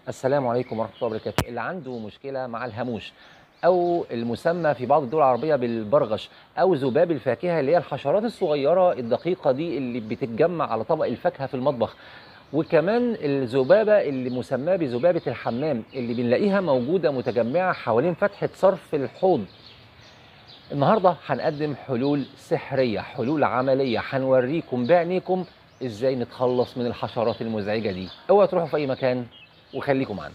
السلام عليكم ورحمة الله وبركاته اللي عنده مشكلة مع الهاموش أو المسمى في بعض الدول العربية بالبرغش أو ذباب الفاكهة اللي هي الحشرات الصغيرة الدقيقة دي اللي بتتجمع على طبق الفاكهة في المطبخ وكمان الذبابة اللي مسماة بذبابة الحمام اللي بنلاقيها موجودة متجمعة حوالين فتحة صرف الحوض النهاردة هنقدم حلول سحرية حلول عملية هنوريكم بعينيكم ازاي نتخلص من الحشرات المزعجة دي اوعوا تروحوا في اي مكان وخليكم معانا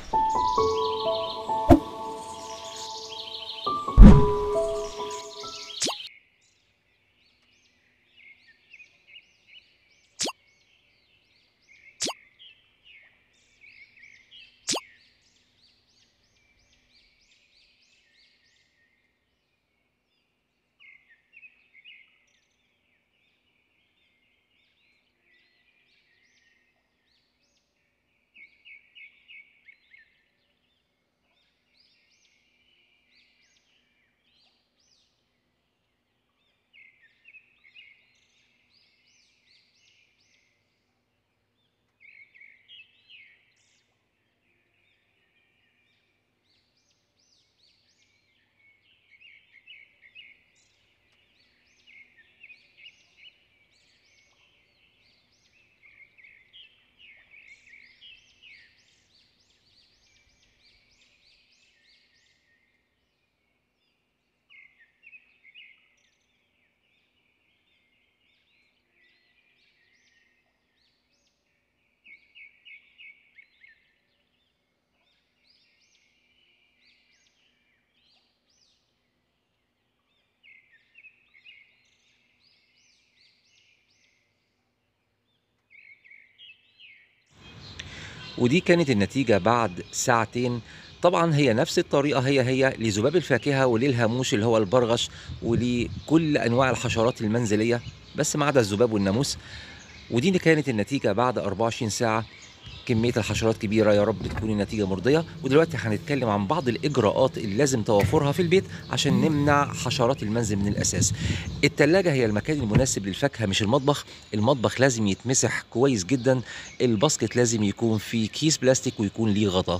ودي كانت النتيجة بعد ساعتين طبعا هي نفس الطريقة هي هي لذباب الفاكهة وللهاموش اللي هو البرغش ولكل أنواع الحشرات المنزلية بس ما عدا الذباب والناموس ودي كانت النتيجة بعد 24 ساعة كمية الحشرات كبيرة يا رب تكون النتيجة مرضية ودلوقتي هنتكلم عن بعض الإجراءات اللي لازم توفرها في البيت عشان نمنع حشرات المنزل من الأساس التلاجة هي المكان المناسب للفاكهة مش المطبخ المطبخ لازم يتمسح كويس جدا الباسكت لازم يكون فيه كيس بلاستيك ويكون ليه غطا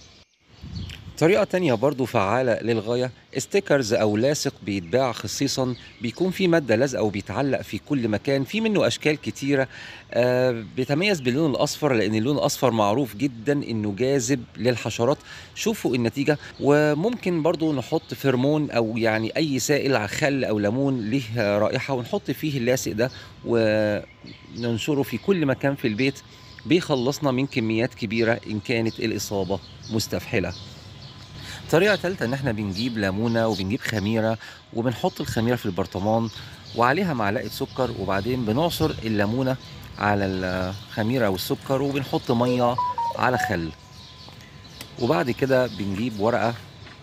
طريقة تانية برضو فعالة للغاية ستيكرز أو لاصق بيتباع خصيصا بيكون في مادة لازقة وبيتعلق في كل مكان في منه أشكال كتيرة آه بيتميز باللون الأصفر لأن اللون الأصفر معروف جدا إنه جاذب للحشرات شوفوا النتيجة وممكن برضو نحط فيرمون أو يعني أي سائل على خل أو ليمون له رائحة ونحط فيه اللاصق ده وننشره في كل مكان في البيت بيخلصنا من كميات كبيرة إن كانت الإصابة مستفحلة طريقة تالتة ان احنا بنجيب ليمونة وبنجيب خميرة وبنحط الخميرة في البرطمان وعليها معلقة سكر وبعدين بنعصر الليمونة على الخميرة والسكر وبنحط مية على خل وبعد كده بنجيب ورقة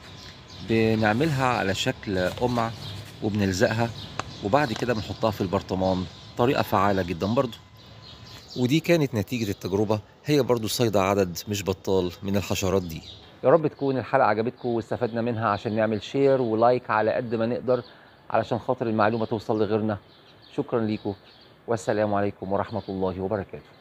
بنعملها على شكل قمع وبنلزقها وبعد كده بنحطها في البرطمان طريقة فعالة جدا برضو ودي كانت نتيجة التجربة هي برضو صيد عدد مش بطال من الحشرات دي يا رب تكون الحلقة عجبتكم واستفدنا منها عشان نعمل شير ولايك على قد ما نقدر علشان خاطر المعلومة توصل لغيرنا شكرا ليكم والسلام عليكم ورحمة الله وبركاته